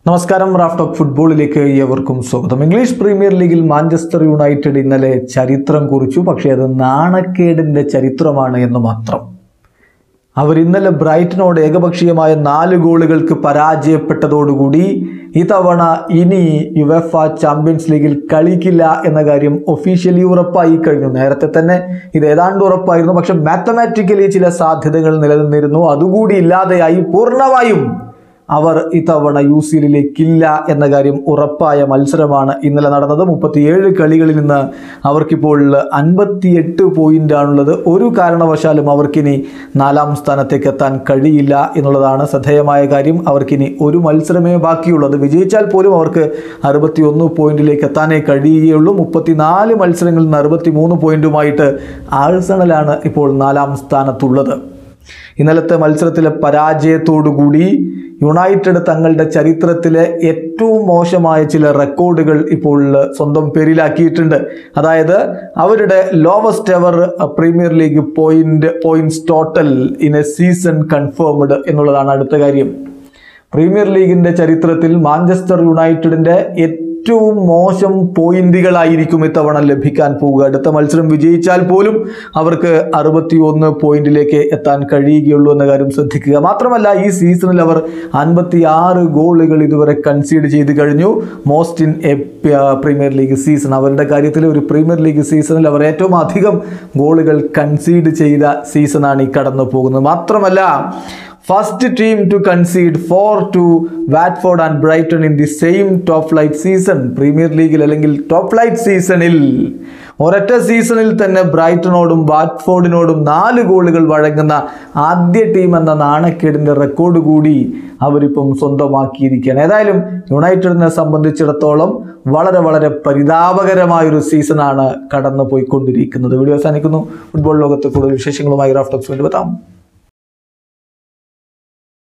നമസ്കാരം raft of ഫുട്ബോളിലേക്ക് ഏവർക്കും സ്വാഗതം ഇംഗ്ലീഷ് പ്രീമിയർ ലീഗിൽ മാഞ്ചസ്റ്റർ യുണൈറ്റഡ് ഇന്നലെ ചരിത്രം കുറിച്ചു പക്ഷേ അത് നാണക്കേടിന്റെ ചരിത്രമാണ് എന്ന് മാത്രം അവർ ഇന്നലെ ബ്രൈറ്റനോട് ഏകപക്ഷീയമായ നാല് ഗോളുകൾക്ക് പരാജയപ്പെട്ടതോടുകൂടി ഇത്തവണ ഇനി യുവഫ ചാമ്പ്യൻസ് ലീഗിൽ കളിക്കില്ല എന്ന കാര്യം ഒഫീഷ്യലി ഉറപ്പായി കഴിഞ്ഞു നേരത്തെ തന്നെ ഇത് ഏതാണ്ട് ഉറപ്പായിരുന്നു പക്ഷെ മാത്തമാറ്റിക്കലി ചില സാധ്യതകൾ നിലനിന്നിരുന്നു അതുകൂടി ഇല്ലാതെയായി പൂർണ്ണമായും അവർ ഇത്തവണ യു സി എല്ലിലേക്കില്ല എന്ന കാര്യം ഉറപ്പായ മത്സരമാണ് ഇന്നലെ നടന്നത് മുപ്പത്തിയേഴ് കളികളിൽ നിന്ന് അവർക്കിപ്പോൾ അൻപത്തിയെട്ട് പോയിന്റാണുള്ളത് ഒരു കാരണവശാലും അവർക്കിനി നാലാം സ്ഥാനത്തേക്ക് എത്താൻ കഴിയില്ല എന്നുള്ളതാണ് ശ്രദ്ധേയമായ കാര്യം അവർക്കിനി ഒരു മത്സരമേ ബാക്കിയുള്ളത് വിജയിച്ചാൽ പോലും അവർക്ക് അറുപത്തിയൊന്ന് പോയിന്റിലേക്ക് എത്താനേ കഴിയുകയുള്ളൂ മുപ്പത്തിനാല് മത്സരങ്ങളിൽ നിന്ന് അറുപത്തി മൂന്ന് പോയിന്റുമായിട്ട് ആഴ്സണലാണ് ഇപ്പോൾ നാലാം സ്ഥാനത്തുള്ളത് ഇന്നലത്തെ മത്സരത്തിലെ പരാജയത്തോടുകൂടി യുണൈറ്റഡ് തങ്ങളുടെ ചരിത്രത്തിലെ ഏറ്റവും മോശമായ ചില റെക്കോർഡുകൾ ഇപ്പോൾ സ്വന്തം പേരിലാക്കിയിട്ടുണ്ട് അതായത് അവരുടെ lowest ever premier league point points total in a season confirmed എന്നുള്ളതാണ് അടുത്ത കാര്യം പ്രീമിയർ ലീഗിന്റെ ചരിത്രത്തിൽ മാഞ്ചസ്റ്റർ യുണൈറ്റഡിന്റെ ഏറ്റവും മോശം പോയിന്റുകളായിരിക്കും ഇത്തവണ ലഭിക്കാൻ പോവുക അടുത്ത മത്സരം വിജയിച്ചാൽ പോലും അവർക്ക് അറുപത്തി ഒന്ന് പോയിന്റിലേക്ക് എത്താൻ കഴിയുകയുള്ളൂ എന്ന കാര്യം ശ്രദ്ധിക്കുക മാത്രമല്ല ഈ സീസണിൽ അവർ അൻപത്തി ആറ് ഗോളുകൾ ഇതുവരെ കൺസീഡ് ചെയ്ത് കഴിഞ്ഞു most in a premier league season അവരുടെ കാര്യത്തിൽ ഒരു പ്രീമിയർ ലീഗ് സീസണിൽ അവർ ഏറ്റവും അധികം ഗോളുകൾ കൺസീഡ് ചെയ്ത സീസണാണ് ഈ കടന്നു പോകുന്നത് മാത്രമല്ല first team to concede four to Watford and Brighton in the same top flight season premier ലീഗിൽ അല്ലെങ്കിൽ ടോപ്പ് ഫ്ലൈറ്റ് സീസണിൽ ഒരൊറ്റ സീസണിൽ തന്നെ ബ്രൈറ്റനോടും വാറ്റ്ഫോർഡിനോടും നാല് ഗോളുകൾ വഴങ്ങുന്ന ആദ്യ ടീം എന്ന നാണക്കേടിൻ്റെ റെക്കോർഡ് കൂടി അവരിപ്പം സ്വന്തമാക്കിയിരിക്കുകയാണ് ഏതായാലും യുണൈറ്റഡിനെ സംബന്ധിച്ചിടത്തോളം വളരെ വളരെ പരിതാപകരമായൊരു സീസണാണ് കടന്നു പോയിക്കൊണ്ടിരിക്കുന്നത് വീഡിയോ അവസാനിക്കുന്നു ഫുട്ബോൾ ലോകത്ത് കൂടുതൽ വിശേഷങ്ങളുമായി റാഫ്റ്റോക്സ് വേണ്ടി എത്താം